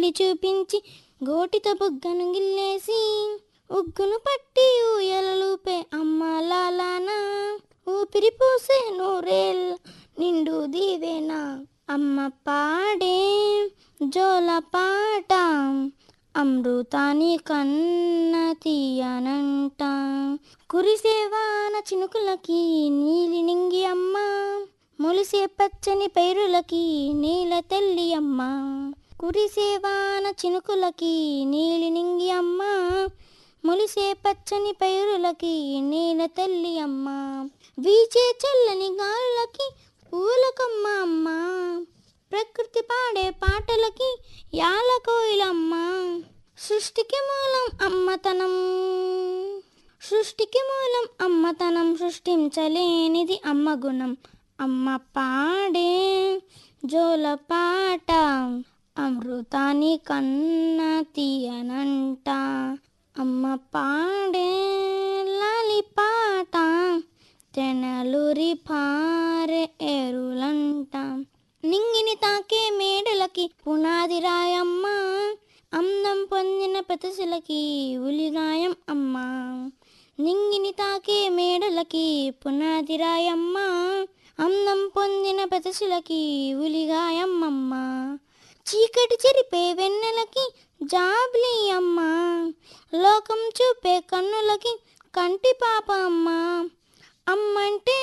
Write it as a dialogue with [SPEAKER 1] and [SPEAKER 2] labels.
[SPEAKER 1] పిండి చూపించి గోటితో బుగ్గను గిల్లేసి ఉగ్గును పట్టి ఊయలలుపే అమ్మ లాలానా ఊపిరి పోసే నూరేల్ నిండు దీవేనా అమ్మ పాడే జోల పాట అమృతాని కన్న తీయనంట కురిసేవాన చినుకులకి నీలి నింగి అమ్మ మొలిసే పచ్చని పైరులకి నీల తల్లి అమ్మ కురిసేవాన చినుకులకి నీలి నింగి అమ్మ మొలిసే పచ్చని పైరులకి నీల తల్లి అమ్మ వీచే చల్లని గాలులకి పూలకమ్మ అమ్మ ప్రకృతి పాడే పాటలకి యాల కోయిలమ్మ సృష్టికి మూలం అమ్మతనం సృష్టికి మూలం అమ్మతనం సృష్టించలేనిది అమ్మ గుణం అమ్మ పాడే జోల పాట అమృతాని కన్న తీయనంట అమ్మ పాడే లాలి పాట తెనలూరి పారే ఎరులంట నింగిని తాకే మేడలకి పునాది రాయమ్మ అందం పొందిన పెతసులకి ఉలిగాయం అమ్మ నింగిని తాకే మేడలకి పునాది రాయమ్మ అందం పొందిన పెతసులకి ఉలిగాయమ్మమ్మ చీకటి చెరిపే వెన్నెలకి జాబ్లి అమ్మ లోకం చూపే కన్నులకి కంటి పాప అమ్మ అమ్మంటే